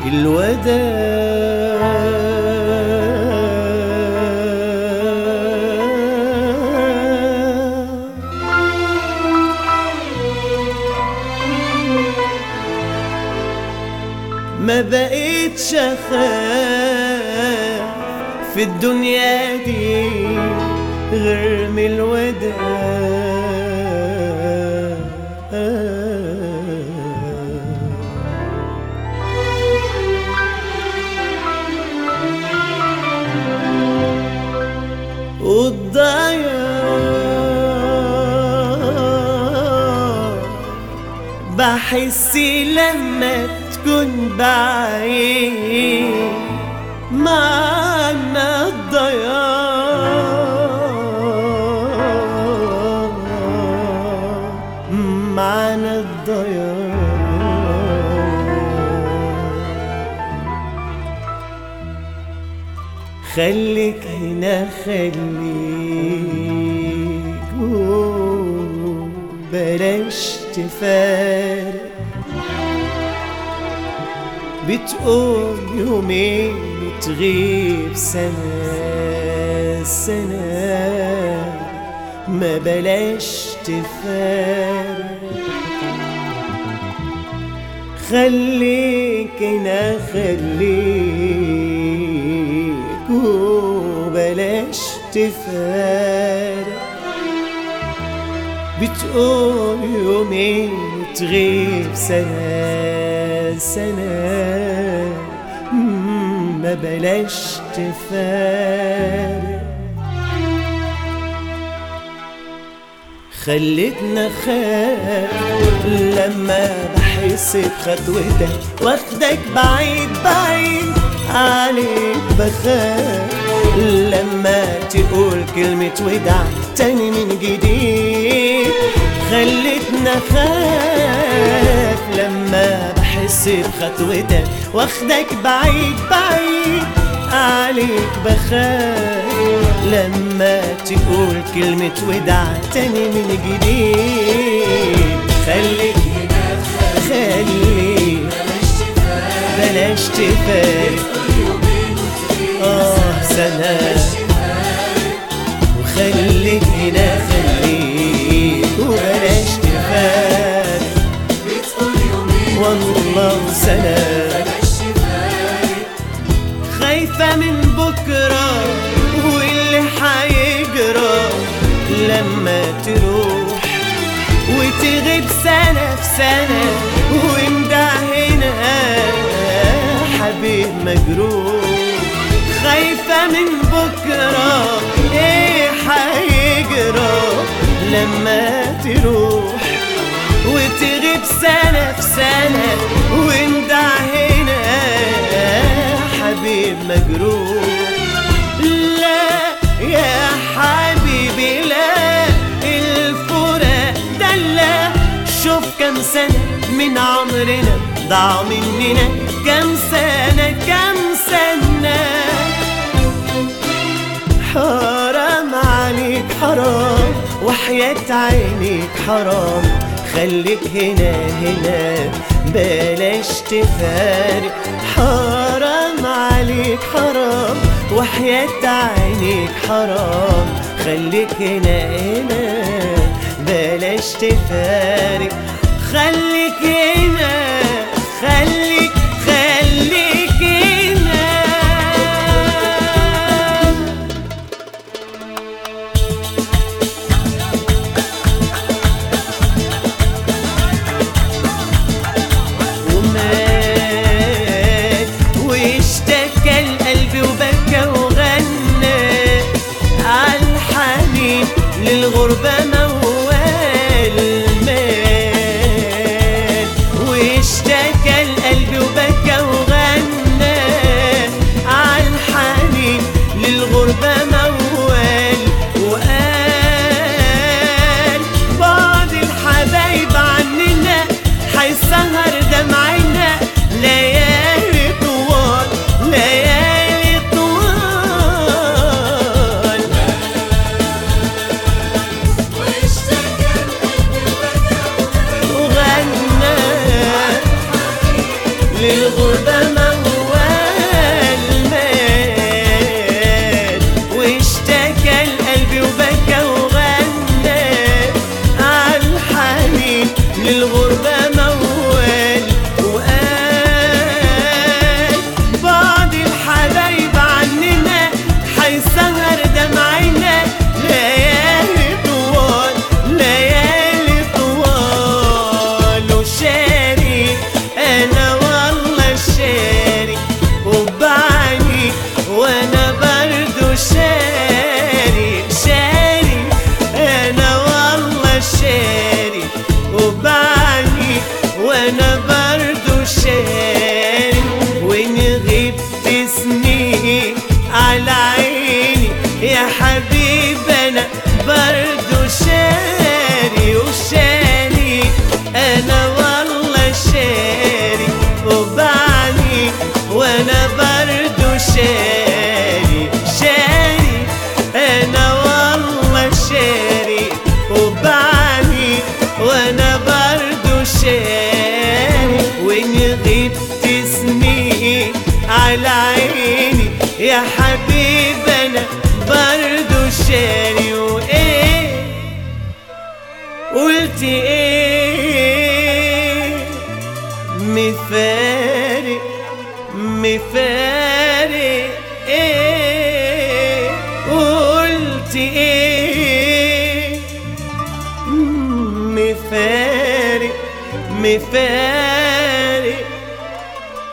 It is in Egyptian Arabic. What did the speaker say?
الوداع ما بقيتش اخاف في الدنيا دي غير من الوداع والضياع بحس لما تكون بعيد معنى الضياع معنى الضياع خليك هنا خليك بلاش تفارق بتقول يومين بتغيب سنة سنة ما بلاش تفارق خليك هنا خليك وبلاش تفارق بتقول يومين تغيب سنة سنة مم، ما بلاش تفارق خلتنا خاف لما بحس بخطوتك واخدك بعيد بعيد عليك بخاف لما تقول كلمة وداع تاني من جديد خلتنا خاف لما بحس بخطوتك واخدك بعيد بعيد عليك بخاف لما تقول كلمة وداع تاني من جديد خليك خليك بلاش تفارق اه سنة وخليك هنا خليك وبلاش تفارق والله سنة خايفة من بكرة واللي حيجرى لما تروح وتغيب سنة في سنة وانت هنا حبيب مجروح خايفة من بكرة ايه حيجرى لما تروح وتغيب سنة في سنة وانت هنا حبيب مجروح لا يا حبيبي لا الفراق ده لا شوف كم سنة من عمرنا ضاع مننا كم سنة كم سنة حرام عليك حرام وحياة عينيك حرام خليك هنا هنا بلاش تفارق حرام عليك حرام وحياة عينيك حرام خليك هنا هنا بلاش تفارق خليك هنا خليك خليك هنا ومات واشتكى القلب وبكى وغنى عالحنين للغربة موال مال واشتكى القلب وبكى وغنى عالحنين للغربة موال وقال بعض الحبايب عننا حيسهر دمعنا ليالي طوال ليالي طوال القلب وبكى وغنى عالحنين للغربة موال وقال بعض الحبايب عننا حيسهر دمعنا ليالي طوال ليالي طوال وشاري انا والله شاري وبعني وانا برضو شاري شاري انا والله شاري وبعني وانا برضو شاري وان غبت سنين على عيني يا حبيب انا برضو شاري وشاري انا والله شاري وبعني وانا برضو شاري شاري انا والله شاري وبعني وانا برضو شاري وان غبت سنين على عيني يا حبيب انا برضو شاري وايه قلت ايه مفارق مفارق ايه قلت ايه مفارق مفارق